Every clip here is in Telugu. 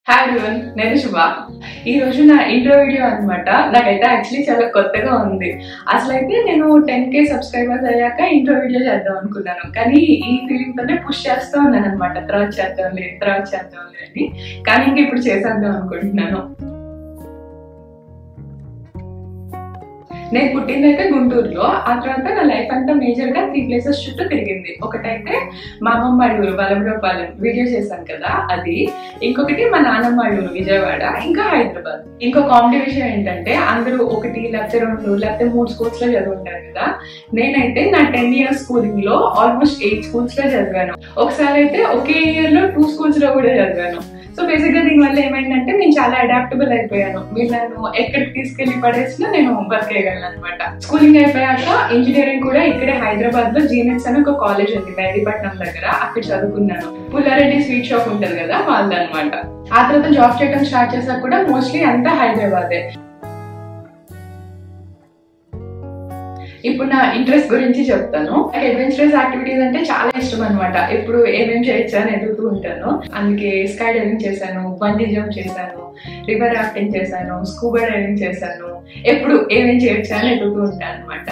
హాయ్ ఎవరివన్ నేను శుభ ఈ రోజు నా ఇంట్రో వీడియో అన్నమాట నాకైతే యాక్చువల్లీ చాలా కొత్తగా ఉంది అసలు అయితే నేను టెన్ కే సబ్స్క్రైబర్స్ అయ్యాక ఇంట్రో వీడియో చేద్దాం అనుకున్నాను కానీ ఈ ఫీలింగ్ తోనే పుష్ చేస్తూ ఉన్నాను అనమాట తర్వాత చేద్దాంలే తర్వాత చేద్దాంలే అని కానీ ఇంక ఇప్పుడు చేసేద్దాం అనుకుంటున్నాను నేను పుట్టిందైతే గుంటూరులో ఆ తర్వాత నా లైఫ్ అంతా మేజర్ గా త్రీ ప్లేసెస్ చుట్టూ తిరిగింది ఒకటైతే మా అమ్మమ్మ అడూరు బలభ్రపాలెం వీడియో చేశాను కదా అది ఇంకొకటి మా నాన్నమ్మ అడూరు విజయవాడ ఇంకా హైదరాబాద్ ఇంకో కామెడీ విషయం ఏంటంటే అందరూ ఒకటి లేకపోతే రెండు లేకపోతే మూడు స్కూల్స్ లో చదువుంటారు కదా నేనైతే నా టెన్ ఇయర్స్ స్కూలింగ్ లో ఆల్మోస్ట్ ఎయిట్ స్కూల్స్ లో చదివాను ఒకసారి అయితే ఒకే ఇయర్ లో టూ స్కూల్స్ లో కూడా చదివాను సో బేసిక్ గా దీనివల్ల ఏమైందంటే నేను చాలా అడాప్టబుల్ అయిపోయాను మీరు నన్ను ఎక్కడికి తీసుకెళ్లి పడేసినా నేను బతికేయగలను అనమాట స్కూలింగ్ అయిపోయాక ఇంజనీరింగ్ కూడా ఇక్కడే హైదరాబాద్ లో జీనెక్స్ అని ఒక కాలేజ్ ఉంది మెహదీపట్నం దగ్గర అక్కడ చదువుకున్నాను పుల్లారెడ్డి స్వీట్ షాప్ ఉంటది కదా వాళ్ళదన్నమాట ఆ తర్వాత జాబ్ చేయడం స్టార్ట్ చేసాక కూడా మోస్ట్లీ అంతా హైదరాబాదే ఇప్పుడు నా ఇంట్రెస్ట్ గురించి చెప్తాను నాకు అడ్వెంచరస్ యాక్టివిటీస్ అంటే చాలా ఇష్టం అనమాట ఎప్పుడు ఏమేం చేయొచ్చు అని ఎదుగుతూ ఉంటాను అందుకే స్కై డైవింగ్ చేశాను బంజీ జంప్ చేశాను రివర్ రాఫ్టింగ్ చేశాను స్కూబా డైవింగ్ చేశాను ఎప్పుడు ఏమేం చేయొచ్చు అని ఎదుగుతూ ఉంటాను అనమాట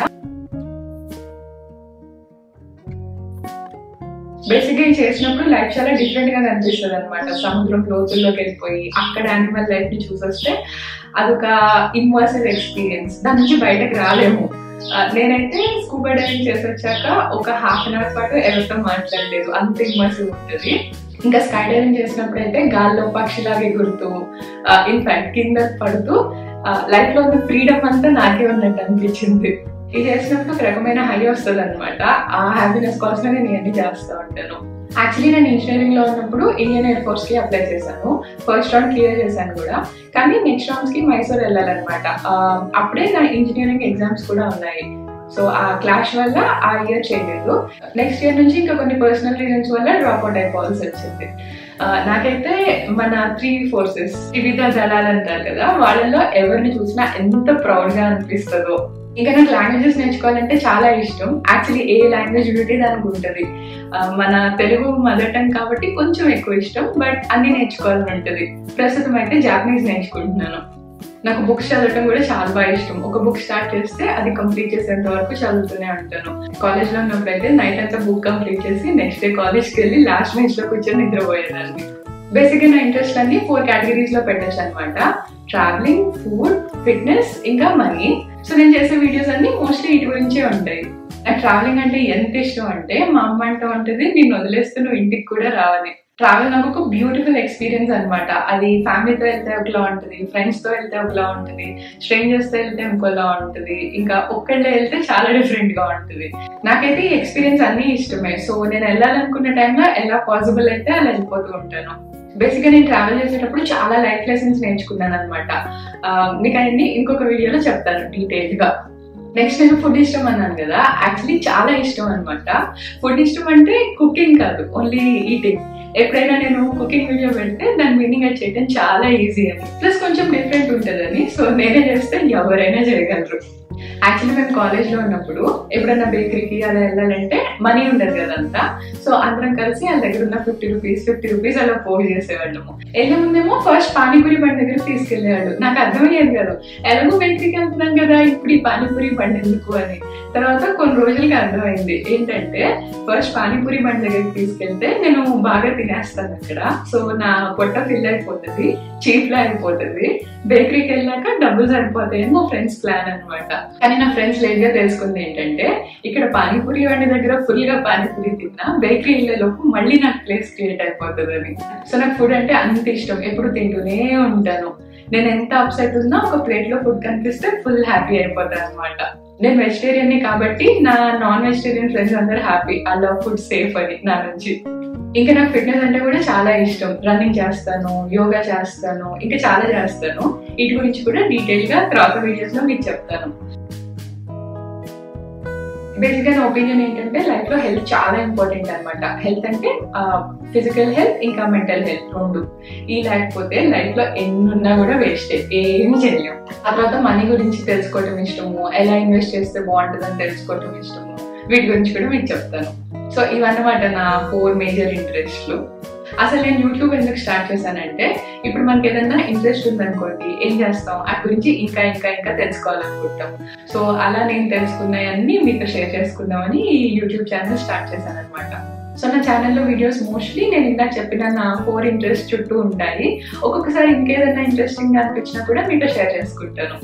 బేసిక్ గా చేసినప్పుడు లైఫ్ చాలా డిఫరెంట్ గా కనిపిస్తుంది అనమాట సముద్రం లోతుల్లోకి వెళ్ళిపోయి అక్కడ యానిమల్ లైఫ్ ని చూసొస్తే అదొక ఇన్వర్సివ్ ఎక్స్పీరియన్స్ దాని నుంచి బయటకు రాలేము నేనైతే స్కూబా డైవింగ్ చేసి వచ్చాక ఒక హాఫ్ అన్ అవర్ పాటు ఎవరితో మాట్లాడలేదు అంత ఇన్వర్సివ్ ఉంటుంది ఇంకా స్కై డైవింగ్ చేసినప్పుడు అయితే గాల్లో పక్షిలాగే గుర్తు ఇన్ఫాక్ట్ కింద పడుతూ లైఫ్ లో ఉన్న ఫ్రీడమ్ అంతా నాకే ఉన్నట్టు అనిపించింది ఇది చేసినప్పుడు ఒక రకమైన హై వస్తుంది అనమాట ఆ హ్యాపీనెస్ కోసమే నేను ఇవన్నీ చేస్తూ ఉంటాను యాక్చువల్లీ నేను ఇంజనీరింగ్ లో ఉన్నప్పుడు ఇండియన్ ఎయిర్ ఫోర్స్ కి అప్లై చేశాను ఫస్ట్ రౌండ్ క్లియర్ చేశాను కూడా కానీ నెక్స్ట్ రౌండ్స్ కి మైసూర్ వెళ్ళాలన్నమాట అప్పుడే నా ఇంజనీరింగ్ ఎగ్జామ్స్ కూడా ఉన్నాయి సో ఆ క్లాష్ వల్ల ఆ ఇయర్ చేయలేదు నెక్స్ట్ ఇయర్ నుంచి ఇంకా కొన్ని పర్సనల్ రీజన్స్ వల్ల డ్రాప్ అవుట్ అయిపోవాల్సి వచ్చింది నాకైతే మన త్రీ ఫోర్సెస్ వివిధ దళాలు అంటారు కదా వాళ్ళలో ఎవరిని చూసినా ఎంత ప్రౌడ్ గా అనిపిస్తుందో ఇంకా నాకు లాంగ్వేజెస్ నేర్చుకోవాలంటే చాలా ఇష్టం యాక్చువల్లీ ఏ లాంగ్వేజ్ బ్యూటీ దానికి ఉంటుంది మన తెలుగు మదర్ టంగ్ కాబట్టి కొంచెం ఎక్కువ ఇష్టం బట్ అన్ని నేర్చుకోవాలని ఉంటుంది ప్రస్తుతం అయితే జాపనీస్ నేర్చుకుంటున్నాను నాకు బుక్స్ చదవటం కూడా చాలా బాగా ఇష్టం ఒక బుక్ స్టార్ట్ చేస్తే అది కంప్లీట్ చేసేంత వరకు చదువుతూనే ఉంటాను కాలేజ్ లో ఉన్నప్పుడు అయితే నైట్ అంతా బుక్ కంప్లీట్ చేసి నెక్స్ట్ డే కాలేజ్కి వెళ్ళి లాస్ట్ బెంచ్ లో కూర్చొని నిద్రపోయేదాన్ని బేసిక్ గా నా ఇంట్రెస్ట్ అన్ని ఫోర్ కేటగిరీస్ లో పెట్టచ్చు అనమాట ట్రావెలింగ్ ఫుడ్ ఫిట్నెస్ ఇంకా మనీ సో నేను చేసే వీడియోస్ అన్ని మోస్ట్లీ వీటి గురించే ఉంటాయి నాకు ట్రావెలింగ్ అంటే ఎంత ఇష్టం అంటే మా అమ్మ అంటూ ఉంటుంది నేను వదిలేస్తూ నువ్వు ఇంటికి కూడా రావాలి ట్రావెల్ నాకు ఒక బ్యూటిఫుల్ ఎక్స్పీరియన్స్ అనమాట అది ఫ్యామిలీతో వెళ్తే ఒకలా ఉంటుంది ఫ్రెండ్స్ తో వెళ్తే ఒకలా ఉంటుంది స్ట్రేంజర్స్ తో వెళ్తే ఇంకోలా ఉంటుంది ఇంకా ఒక్కళ్ళే వెళ్తే చాలా డిఫరెంట్ గా ఉంటుంది నాకైతే ఈ ఎక్స్పీరియన్స్ అన్ని ఇష్టమే సో నేను వెళ్ళాలనుకున్న టైంలో ఎలా పాసిబుల్ అయితే అలా వెళ్ళిపోతూ ఉంటాను బేసిక్ గా నేను ట్రావెల్ చేసేటప్పుడు చాలా లైఫ్ లెసన్స్ నేర్చుకున్నాను అనమాట మీకు అవన్నీ ఇంకొక వీడియోలో చెప్తాను డీటెయిల్ గా నెక్స్ట్ నేను ఫుడ్ ఇష్టం అన్నాను కదా యాక్చువల్లీ చాలా ఇష్టం అనమాట ఫుడ్ ఇష్టం అంటే కుకింగ్ కాదు ఓన్లీ ఈటింగ్ ఎప్పుడైనా నేను కుకింగ్ వీడియో పెడితే దాని మీనింగ్ అది చేయడం చాలా ఈజీ అని ప్లస్ కొంచెం డిఫరెంట్ ఉంటుందని సో నేనే చేస్తే ఎవరైనా చేయగలరు యాక్చువల్లీ మేము కాలేజ్ లో ఉన్నప్పుడు ఎప్పుడైనా బేకరీకి అలా వెళ్ళాలంటే మనీ ఉండదు కదంతా సో అందరం కలిసి వాళ్ళ దగ్గర ఉన్న ఫిఫ్టీ రూపీస్ ఫిఫ్టీ రూపీస్ అలా పోగు చేసేవాళ్ళము వెళ్ళే ముందేమో ఫస్ట్ పానీపూరి బండి దగ్గర తీసుకెళ్లేవాడు నాకు అర్థమయ్యేది కాదు ఎలాగో బేకరీకి వెళ్తున్నాం కదా ఇప్పుడు ఈ పానీపూరి బండి ఎందుకు అని తర్వాత కొన్ని రోజులకి అర్థమైంది ఏంటంటే ఫస్ట్ పానీపూరి బండి దగ్గరికి తీసుకెళ్తే నేను బాగా తినేస్తాను అక్కడ సో నా పొట్ట ఫిల్ అయిపోతుంది చీప్ లో అయిపోతుంది బేకరీకి వెళ్ళాక డబ్బులు సరిపోతాయని నా ఫ్రెండ్స్ ప్లాన్ అనమాట కానీ నా ఫ్రెండ్స్ లేట్ గా తెలుసుకుంది ఏంటంటే ఇక్కడ పానీపూరి వాడి దగ్గర ఫుల్ గా పానీపూరి తిన్నా బేకరీ వెళ్ళే లోపు మళ్ళీ నాకు ప్లేస్ క్రియేట్ అయిపోతుందని సో నాకు ఫుడ్ అంటే అంత ఇష్టం ఎప్పుడు తింటూనే ఉంటాను నేను ఎంత అప్సెట్ ఉన్నా ఒక ప్లేట్ లో ఫుడ్ కనిపిస్తే ఫుల్ హ్యాపీ అయిపోతాను అనమాట నేను వెజిటేరియన్ కాబట్టి నా నాన్ వెజిటేరియన్ ఫ్రెండ్స్ అందరూ happy I love food safe అని నా నుంచి ఇంకా నాకు ఫిట్నెస్ అంటే కూడా చాలా ఇష్టం రన్నింగ్ చేస్తాను యోగా చేస్తాను ఇంకా చాలా చేస్తాను వీటి గురించి కూడా డీటెయిల్ గా తర్వాత వీడియోస్ లో మీకు చెప్తాను బేసిక్ గా నా ఒపీనియన్ ఏంటంటే లైఫ్ లో హెల్త్ చాలా ఇంపార్టెంట్ అనమాట హెల్త్ అంటే ఫిజికల్ హెల్త్ ఇంకా మెంటల్ హెల్త్ రెండు ఈ లేకపోతే లైఫ్ లో ఎన్నున్నా కూడా వేస్ట్ ఏమి చేయలేము ఆ తర్వాత మనీ గురించి తెలుసుకోవటం ఇష్టము ఎలా ఇన్వెస్ట్ చేస్తే బాగుంటుందని తెలుసుకోవటం ఇష్టము వీటి గురించి కూడా మీకు చెప్తాను సో ఇవన్నమాట నా ఫోర్ మేజర్ ఇంట్రెస్ట్లు అసలు నేను యూట్యూబ్ ఎందుకు స్టార్ట్ చేశానంటే ఇప్పుడు మనకి ఏదైనా ఇంట్రెస్ట్ ఉందనుకోండి ఏం చేస్తాం ఆ గురించి ఇంకా ఇంకా ఇంకా తెలుసుకోవాలనుకుంటాం సో అలా నేను తెలుసుకున్నాయన్నీ మీతో షేర్ చేసుకుందామని ఈ యూట్యూబ్ ఛానల్ స్టార్ట్ చేశాను అనమాట సో నా ఛానల్లో వీడియోస్ మోస్ట్లీ నేను ఇందాక చెప్పిన నా ఫోర్ ఇంట్రెస్ట్ చుట్టూ ఉంటాయి ఒక్కొక్కసారి ఇంకేదైనా ఇంట్రెస్టింగ్ అనిపించినా కూడా మీతో షేర్ చేసుకుంటాను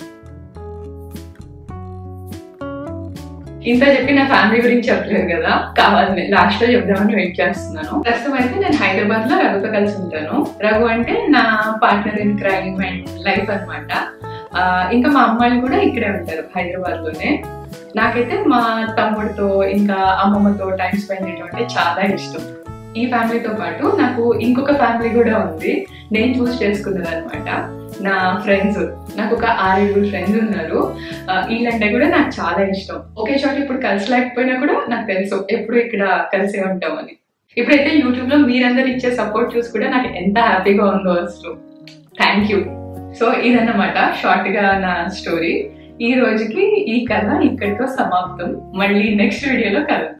ఇంత చెప్పి నా ఫ్యామిలీ గురించి చెప్పలేదు కదా కావాలి లాస్ట్ లో చెప్దామని వెయిట్ చేస్తున్నాను ప్రస్తుతం అయితే నేను హైదరాబాద్ లో రఘుతో కలిసి ఉంటాను రఘు అంటే నా partner in crime and life అనమాట ఇంకా మా అమ్మాయిలు కూడా ఇక్కడే ఉంటారు హైదరాబాద్ లోనే నాకైతే మా తమ్ముడితో ఇంకా అమ్మమ్మతో టైం స్పెండ్ చేయడం అంటే చాలా ఇష్టం ఈ ఫ్యామిలీతో పాటు నాకు ఇంకొక ఫ్యామిలీ కూడా ఉంది నేను చూస్ చేసుకున్నది అనమాట నా ఫ్రెండ్స్ నాకు ఒక ఆరేడుగురు ఫ్రెండ్స్ ఉన్నారు ఆ, వీళ్ళంటే కూడా నాకు చాలా ఇష్టం ఒకే చోట ఇప్పుడు కలిసి లేకపోయినా కూడా నాకు తెలుసు ఎప్పుడు ఇక్కడ కలిసే ఉంటామని ఇప్పుడైతే యూట్యూబ్ లో మీరందరూ ఇచ్చే సపోర్ట్ చూసి కూడా నాకు ఎంత హ్యాపీగా ఉందో అసలు థ్యాంక్ యూ సో ఇదన్నమాట షార్ట్ గా నా స్టోరీ ఈ రోజుకి ఈ కథ ఇక్కడితో సమాప్తం మళ్ళీ నెక్స్ట్ వీడియోలో కలుద్దాం